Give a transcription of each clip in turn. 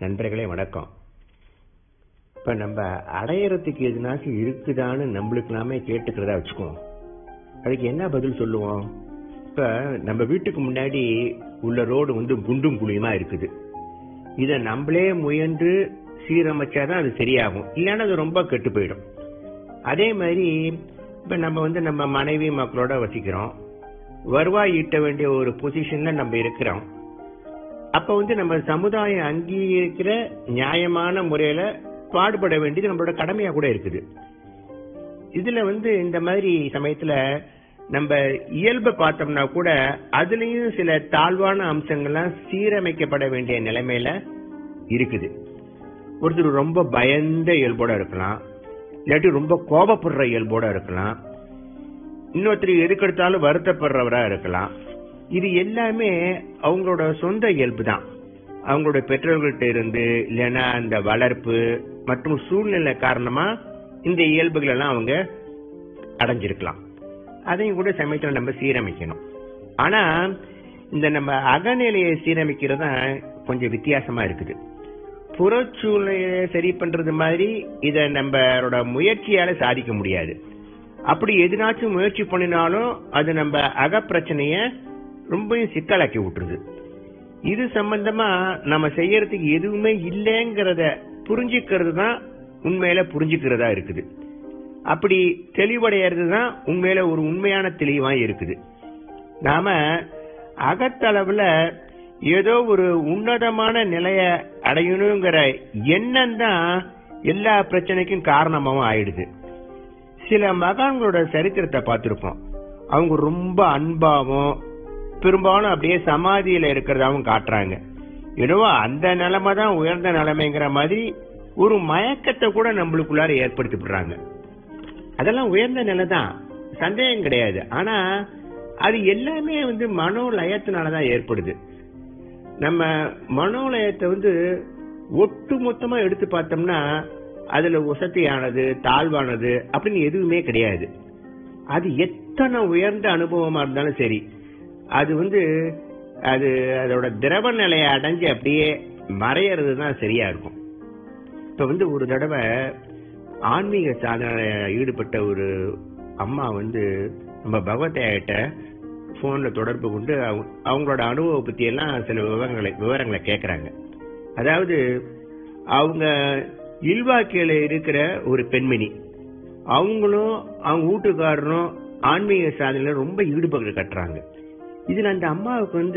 நண்பர்களே வணக்கம் இப்ப நம்ம அடையறதுக்கு எதுனாச்சும் இருக்குதான்னு நம்மளுக்கு நாமே கேட்டுக்கிறதா வச்சுக்குவோம் அதுக்கு என்ன பதில் சொல்லுவோம் இப்ப நம்ம வீட்டுக்கு முன்னாடி உள்ள ரோடு வந்து குண்டும் குழியுமா இருக்குது இத நம்மளே முயன்று சீரமைச்சாதான் அது சரியாகும் இல்லைன்னா அது ரொம்ப கெட்டு போயிடும் அதே மாதிரி இப்ப நம்ம வந்து நம்ம மனைவி மக்களோட வசிக்கிறோம் வருவாய் ஈட்ட வேண்டிய ஒரு பொசிஷன்ல நம்ம இருக்கிறோம் அப்ப வந்து நம்ம சமுதாயம் அங்கீகரிக்கிற நியாயமான முறையில பாடுபட வேண்டியது நம்மளோட கடமையா கூட இருக்குது இதுல வந்து இந்த மாதிரி சமயத்துல நம்ம இயல்பை பார்த்தோம்னா கூட அதுலயும் சில தாழ்வான அம்சங்கள்லாம் சீரமைக்கப்பட வேண்டிய நிலைமையில இருக்குது ஒருத்தர் ரொம்ப பயந்த இயல்போட இருக்கலாம் இல்லாட்டி ரொம்ப கோபப்படுற இயல்போட இருக்கலாம் இன்னொருத்தர் எதுக்கெடுத்தாலும் வருத்தப்படுறவரா இருக்கலாம் இது எல்லாமே அவங்களோட சொந்த இயல்பு தான் அவங்களோட பெற்றோர்கள்ட்ட இருந்து இல்லைன்னா அந்த வளர்ப்பு மற்றும் சூழ்நிலை காரணமா இந்த இயல்புகள் எல்லாம் அவங்க அடைஞ்சிருக்கலாம் அதையும் கூட சமயத்துல நம்ம சீரமைக்கணும் ஆனா இந்த நம்ம அகநிலையை சீரமைக்கிறது தான் கொஞ்சம் வித்தியாசமா இருக்குது புறச்சூழ்நிலையை சரி பண்றது மாதிரி இத நம்மளோட முயற்சியால சாதிக்க முடியாது அப்படி எதுனாச்சும் முயற்சி பண்ணினாலும் அது நம்ம அகப்பிரச்சனைய ரொம்பவும் சிக்கலாக்கி விட்டுருது இது சம்பந்தமா நம்ம செய்யறதுக்கு எதுவுமே இல்லைங்கிறத புரிஞ்சுக்கிறது தான் உண்மையில புரிஞ்சுக்கிறதா இருக்குது அப்படி தெளிவடைகிறது தான் உண்மையில ஒரு உண்மையான தெளிவா இருக்குது நாம அகத்தளவுல ஏதோ ஒரு உன்னதமான நிலைய அடையணுங்கிற எண்ணம் தான் எல்லா பிரச்சனைக்கும் காரணமாவும் ஆயிடுது சில மகான்களோட சரித்திரத்தை பார்த்திருப்போம் அவங்க ரொம்ப அன்பாவும் பெரும்பாலும் அப்படியே சமாதியில இருக்கிறதாவும் காட்டுறாங்க என்னவோ அந்த நிலைமை தான் உயர்ந்த நிலைமைங்கிற மாதிரி ஒரு மயக்கத்தை கூட நம்மளுக்குள்ளார ஏற்படுத்தி விடுறாங்க அதெல்லாம் உயர்ந்த நிலை தான் சந்தேகம் கிடையாது ஆனா அது எல்லாமே வந்து மனோலயத்தினாலதான் ஏற்படுது நம்ம மனோலயத்தை வந்து ஒட்டு மொத்தமா எடுத்து பார்த்தோம்னா அதுல உசத்தியானது தாழ்வானது அப்படின்னு எதுவுமே கிடையாது அது எத்தனை உயர்ந்த அனுபவமா இருந்தாலும் சரி அது வந்து அது அதோட திரவ நிலையை அடைஞ்சு அப்படியே மறையறது தான் சரியா இருக்கும் இப்ப வந்து ஒரு தடவை ஆன்மீக சாதனை ஈடுபட்ட ஒரு அம்மா வந்து நம்ம பகவத்தையாட்ட போன்ல தொடர்பு கொண்டு அவங்களோட அனுபவ பத்தி எல்லாம் சில விவரங்களை விவரங்களை கேக்குறாங்க அதாவது அவங்க இல்வாக்கியில இருக்கிற ஒரு பெண்மணி அவங்களும் அவங்க வீட்டுக்காரரும் ஆன்மீக சாதனையில ரொம்ப ஈடுபாடு கட்டுறாங்க இதுல அந்த அம்மாவுக்கு வந்து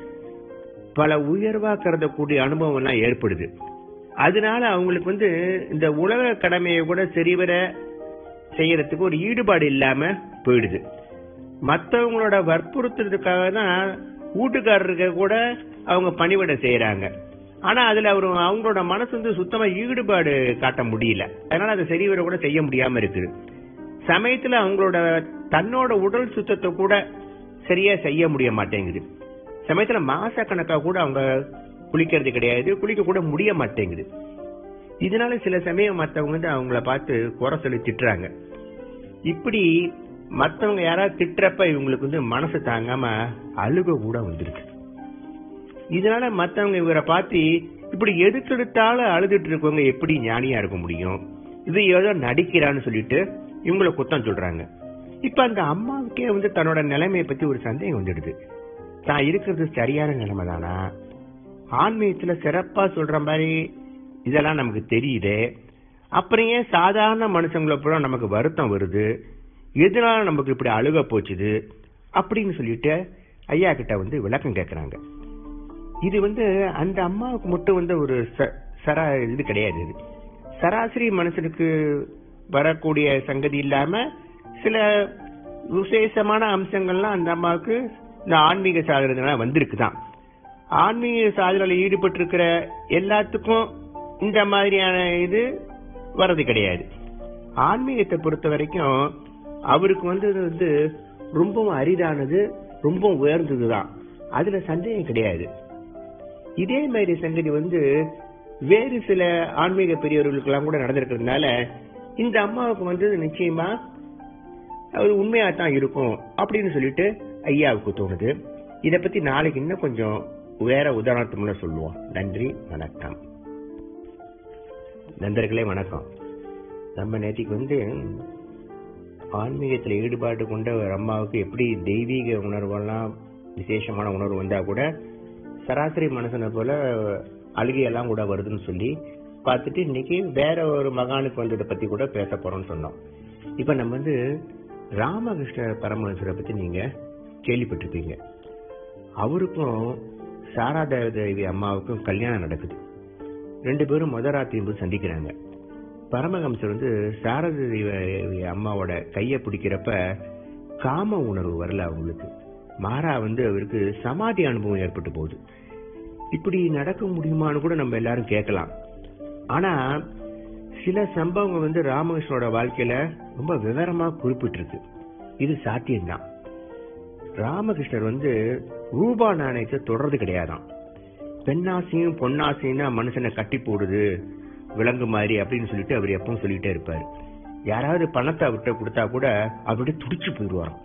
பல உயர்வா கருதக்கூடிய அனுபவம் எல்லாம் ஏற்படுது அதனால அவங்களுக்கு வந்து இந்த உலக கடமையை கூட சரிவர செய்யறதுக்கு ஒரு ஈடுபாடு இல்லாம போயிடுது மற்றவங்களோட வற்புறுத்துறதுக்காக தான் வீட்டுக்காரருக்கு கூட அவங்க பணிவிட செய்யறாங்க ஆனா அதுல அவர் அவங்களோட மனசு வந்து சுத்தமா ஈடுபாடு காட்ட முடியல அதனால அதை சரிவர கூட செய்ய முடியாம இருக்குது சமயத்துல அவங்களோட தன்னோட உடல் சுத்தத்தை கூட சரியா செய்ய முடிய மாட்டேங்குது சமயத்துல மாச கணக்கா கூட அவங்க குளிக்கிறது கிடையாது குளிக்க கூட முடிய மாட்டேங்குது இதனால சில சமயம் மத்தவங்க வந்து அவங்கள பார்த்து குறை சொல்லி திட்டுறாங்க இப்படி மத்தவங்க யாராவது திட்டுறப்ப இவங்களுக்கு வந்து மனசு தாங்காம அழுக கூட வந்துருக்கு இதனால மத்தவங்க இவரை பார்த்து இப்படி எதுக்கெடுத்தாலும் அழுதுட்டு இருக்கவங்க எப்படி ஞானியா இருக்க முடியும் இது ஏதோ நடிக்கிறான்னு சொல்லிட்டு இவங்கள குத்தம் சொல்றாங்க இப்ப அந்த அம்மாவுக்கே வந்து தன்னோட நிலைமையை பத்தி ஒரு சந்தேகம் வந்துடுது தான் இருக்கிறது சரியான நிலைமை தானா ஆன்மீகத்துல சிறப்பா சொல்ற மாதிரி இதெல்லாம் நமக்கு தெரியுது அப்புறம் ஏன் சாதாரண மனுஷங்களை போல நமக்கு வருத்தம் வருது எதனால நமக்கு இப்படி அழுக போச்சுது அப்படின்னு சொல்லிட்டு ஐயா கிட்ட வந்து விளக்கம் கேக்குறாங்க இது வந்து அந்த அம்மாவுக்கு மட்டும் வந்து ஒரு சரா இது கிடையாது இது சராசரி மனுஷனுக்கு வரக்கூடிய சங்கதி இல்லாம சில விசேஷமான அம்சங்கள்லாம் அந்த அம்மாவுக்கு இந்த ஆன்மீக சாதனை வந்திருக்குதான் ஆன்மீக சாதனையில ஈடுபட்டு இருக்கிற எல்லாத்துக்கும் இந்த மாதிரியான இது வர்றது கிடையாது ஆன்மீகத்தை பொறுத்த வரைக்கும் அவருக்கு வந்து வந்து ரொம்பவும் அரிதானது ரொம்ப உயர்ந்ததுதான் அதுல சந்தேகம் கிடையாது இதே மாதிரி சங்கதி வந்து வேறு சில ஆன்மீக பெரியவர்களுக்கெல்லாம் கூட நடந்திருக்கிறதுனால இந்த அம்மாவுக்கு வந்து நிச்சயமா அது உண்மையா தான் இருக்கும் அப்படின்னு சொல்லிட்டு ஐயாவுக்கு தோணுது இத பத்தி நாளைக்கு இன்னும் கொஞ்சம் வேற உதாரணத்துக்குள்ள சொல்லுவோம் நன்றி வணக்கம் நண்பர்களே வணக்கம் நம்ம நேத்திக்கு வந்து ஆன்மீகத்தில் ஈடுபாடு கொண்ட ஒரு அம்மாவுக்கு எப்படி தெய்வீக உணர்வெல்லாம் விசேஷமான உணர்வு வந்தா கூட சராசரி மனுஷனை போல அழுகையெல்லாம் கூட வருதுன்னு சொல்லி பார்த்துட்டு இன்னைக்கு வேற ஒரு மகானுக்கு வந்ததை பத்தி கூட பேச போறோம்னு சொன்னோம் இப்ப நம்ம வந்து ராமகிருஷ்ண பரமஹம்சரை பத்தி நீங்க கேள்விப்பட்டிருப்பீங்க அவருக்கும் சாராதா தேவி அம்மாவுக்கும் கல்யாணம் நடக்குது ரெண்டு பேரும் முத ராத்திரி போது சந்திக்கிறாங்க பரமஹம்சர் வந்து சாரதா தேவி அம்மாவோட கைய பிடிக்கிறப்ப காம உணர்வு வரல அவங்களுக்கு மாறா வந்து அவருக்கு சமாதி அனுபவம் ஏற்பட்டு போகுது இப்படி நடக்க முடியுமான்னு கூட நம்ம எல்லாரும் கேட்கலாம் ஆனா சில சம்பவங்கள் வந்து ராமகிருஷ்ணனோட வாழ்க்கையில ரொம்ப விவரமா குறிப்பிட்டிருக்கு இது சாத்தியம்தான் ராமகிருஷ்ணர் வந்து ரூபா நாணயத்தை தொடர்றது கிடையாதாம் பெண்ணாசையும் பொன்னாசையும் தான் மனுஷனை கட்டி போடுது விலங்கு மாதிரி அப்படின்னு சொல்லிட்டு அவர் எப்பவும் சொல்லிட்டே இருப்பாரு யாராவது பணத்தை அவர்கிட்ட கொடுத்தா கூட அவர்கிட்ட துடிச்சு போயிடுவாராம்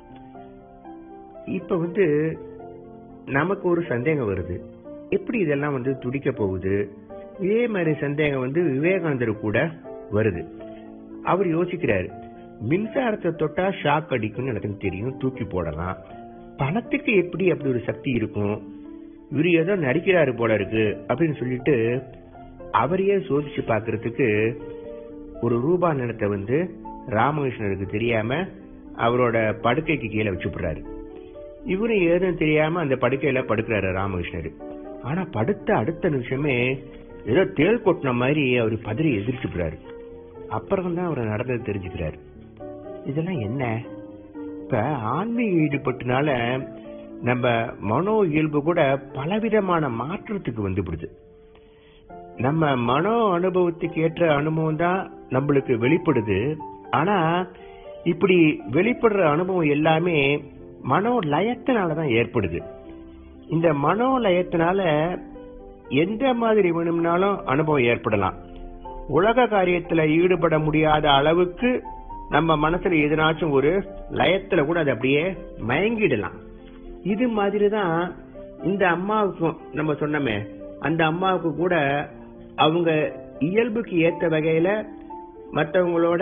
இப்ப வந்து நமக்கு ஒரு சந்தேகம் வருது எப்படி இதெல்லாம் வந்து துடிக்க போகுது இதே மாதிரி சந்தேகம் வந்து விவேகானந்தர் கூட வருது அவர் யோசிக்கிறாரு மின்சாரத்தை தொட்டா ஷாக் அடிக்கும்னு எனக்கு தெரியும் தூக்கி போடலாம் பணத்துக்கு எப்படி அப்படி ஒரு சக்தி இருக்கும் இவரு ஏதோ நடிக்கிறாரு போல இருக்கு அப்படின்னு சொல்லிட்டு அவரையே சோதிச்சு பார்க்கறதுக்கு ஒரு ரூபா நிலத்தை வந்து ராமகிருஷ்ணருக்கு தெரியாம அவரோட படுக்கைக்கு கீழே வச்சுப்படுறாரு இவரும் ஏதும் தெரியாம அந்த படுக்கையில படுக்கிறாரு ராமகிருஷ்ணர் ஆனா படுத்த அடுத்த நிமிஷமே ஏதோ தேள் கொட்டின மாதிரி அவர் பதறி எதிர்த்துக்கிறாரு அப்புறம் தான் அவர் நடந்தது தெரிஞ்சுக்கிறாரு இதெல்லாம் என்ன இப்ப ஆன்மீக ஈடுபட்டனால நம்ம மனோ இயல்பு கூட பலவிதமான மாற்றத்துக்கு வந்துவிடுது நம்ம மனோ அனுபவத்துக்கு ஏற்ற அனுபவம் தான் நம்மளுக்கு வெளிப்படுது ஆனா இப்படி வெளிப்படுற அனுபவம் எல்லாமே மனோ லயத்தினாலதான் ஏற்படுது இந்த மனோ லயத்தினால எந்த மாதிரி வேணும்னாலும் அனுபவம் ஏற்படலாம் உலக காரியத்துல ஈடுபட முடியாத அளவுக்கு நம்ம மனசுல எதனாச்சும் ஒரு லயத்துல கூட அது அப்படியே மயங்கிடலாம் இது மாதிரி தான் இந்த அம்மாவுக்கும் நம்ம சொன்னோமே அந்த அம்மாவுக்கு கூட அவங்க இயல்புக்கு ஏத்த வகையில மற்றவங்களோட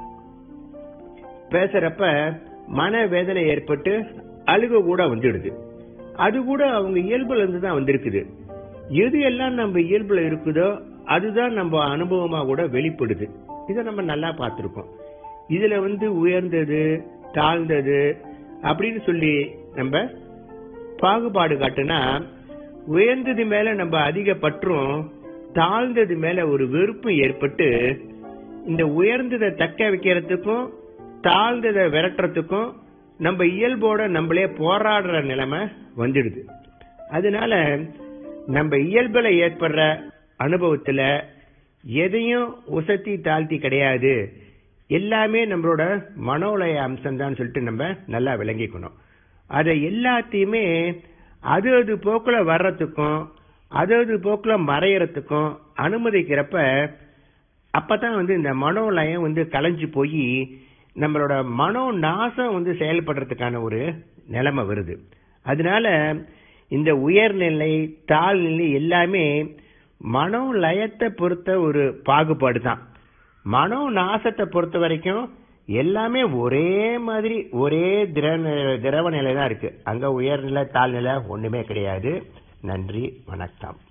பேசுறப்ப மன வேதனை ஏற்பட்டு அழுக கூட வந்துடுது அது கூட அவங்க இயல்புல இருந்து தான் வந்திருக்குது எது எல்லாம் நம்ம இயல்புல இருக்குதோ அதுதான் நம்ம அனுபவமா கூட வெளிப்படுது இதை நம்ம நல்லா பார்த்திருக்கோம் இதுல வந்து உயர்ந்தது தாழ்ந்தது அப்படின்னு சொல்லி நம்ம பாகுபாடு காட்டுனா உயர்ந்தது மேல நம்ம அதிக பற்றும் தாழ்ந்தது மேல ஒரு வெறுப்பும் ஏற்பட்டு இந்த உயர்ந்ததை தக்க வைக்கிறதுக்கும் தாழ்ந்ததை விரட்டுறதுக்கும் நம்ம இயல்போட நம்மளே போராடுற நிலைமை வந்துடுது அதனால நம்ம இயல்புல ஏற்படுற அனுபவத்துல எதையும் உசத்தி தாழ்த்தி கிடையாது எல்லாமே நம்மளோட மனோலய அம்சம் தான் சொல்லிட்டு நம்ம நல்லா விளங்கிக்கணும் அதை எல்லாத்தையுமே அது அது போக்குல வர்றதுக்கும் அது அது போக்குல மறையறதுக்கும் அனுமதிக்கிறப்ப அப்பதான் வந்து இந்த மனோலயம் வந்து கலைஞ்சு போய் நம்மளோட மனோ நாசம் வந்து செயல்படுறதுக்கான ஒரு நிலைமை வருது அதனால இந்த உயர்நிலை தாழ்நிலை எல்லாமே மனோ லயத்தை பொறுத்த ஒரு பாகுபாடு தான் மனோ நாசத்தை பொறுத்த வரைக்கும் எல்லாமே ஒரே மாதிரி ஒரே திர திரவ நிலை தான் இருக்கு அங்க உயர்நிலை தாழ்நிலை ஒண்ணுமே கிடையாது நன்றி வணக்கம்